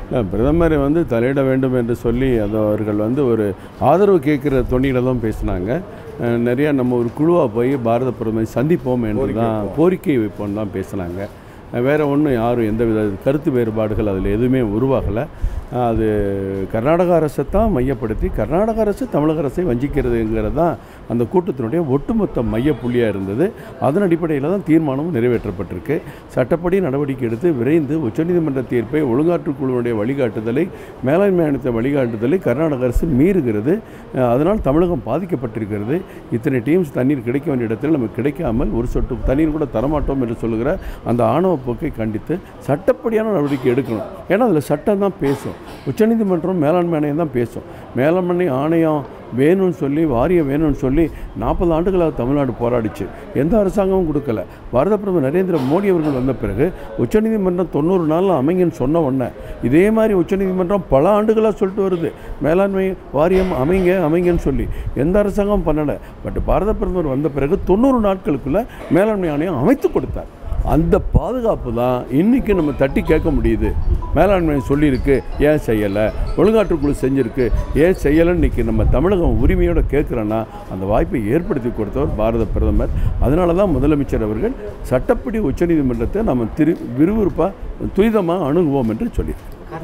இல்லை பிரதமரை வந்து தலையிட வேண்டும் என்று சொல்லி அது அவர்கள் வந்து ஒரு ஆதரவு கேட்குற தொனியில் தான் பேசினாங்க அஹ் நிறையா நம்ம ஒரு குழுவாக போய் பாரத பிரதமரை சந்திப்போம் என்று தான் கோரிக்கை வைப்போம் தான் பேசினாங்க வேறு ஒன்றும் யாரும் எந்தவித கருத்து வேறுபாடுகள் அதில் எதுவுமே உருவாகலை அது கர்நாடக அரசை தான் மையப்படுத்தி கர்நாடக அரசு தமிழக அரசை வஞ்சிக்கிறதுங்கிறது தான் அந்த கூட்டத்தினுடைய ஒட்டுமொத்த மையப்புள்ளியாக இருந்தது அதன் அடிப்படையில் தான் தீர்மானமும் நிறைவேற்றப்பட்டிருக்கு சட்டப்படி நடவடிக்கை எடுத்து விரைந்து உச்சநீதிமன்ற தீர்ப்பை ஒழுங்காற்று குழுவினுடைய வழிகாட்டுதலை மேலாண்மை ஆணையத்தின் வழிகாட்டுதலை கர்நாடக அரசு மீறுகிறது அஹ் அதனால் தமிழகம் பாதிக்கப்பட்டிருக்கிறது இத்தனை டீம்ஸ் தண்ணீர் கிடைக்க வேண்டிய இடத்தில் நமக்கு கிடைக்காமல் ஒரு சொட்டு தண்ணீர் கூட தரமாட்டோம் என்று சொல்லுகிற அந்த ஆணவ போக்கை கண்டித்து சட்டப்படியான நடவடிக்கை எடுக்கணும் ஏன்னா அதில் சட்டம் தான் பேசும் உச்சநீதிமன்றம் மேலாண்மை ஆணையம் தான் பேசும் மேலாண்மை ஆணையம் வேணும்னு சொல்லி வாரியம் வேணும்னு சொல்லி நாற்பது ஆண்டுகளாக தமிழ்நாடு போராடிச்சு எந்த அரசாங்கமும் கொடுக்கல பாரத பிரதமர் நரேந்திர மோடி அவர்கள் வந்த பிறகு உச்சநீதிமன்றம் தொண்ணூறு நாளில் அமைங்கன்னு சொன்ன உடனே இதே மாதிரி உச்சநீதிமன்றம் பல ஆண்டுகளாக சொல்லிட்டு வருது மேலாண்மை வாரியம் அமைங்க அமைங்கன்னு சொல்லி எந்த அரசாங்கமும் பண்ணலை பட் பாரத பிரதமர் வந்த பிறகு தொண்ணூறு நாட்களுக்குள்ள மேலாண்மை ஆணையம் அமைத்து கொடுத்தார் அந்த பாதுகாப்பு தான் இன்றைக்கி நம்ம தட்டி கேட்க முடியுது மேலாண்மை சொல்லியிருக்கு ஏன் செய்யலை ஒழுங்காற்றுக்குழு செஞ்சுருக்கு ஏன் செய்யலைன்னு இன்றைக்கி நம்ம தமிழகம் உரிமையோடு கேட்குறோன்னா அந்த வாய்ப்பை ஏற்படுத்தி கொடுத்தவர் பாரத பிரதமர் அதனால தான் முதலமைச்சர் அவர்கள் சட்டப்படி உச்சநீதிமன்றத்தை நம்ம திரு விறுவிறுப்பாக துரிதமாக அணுகுவோம் என்று சொல்லியிருக்கார்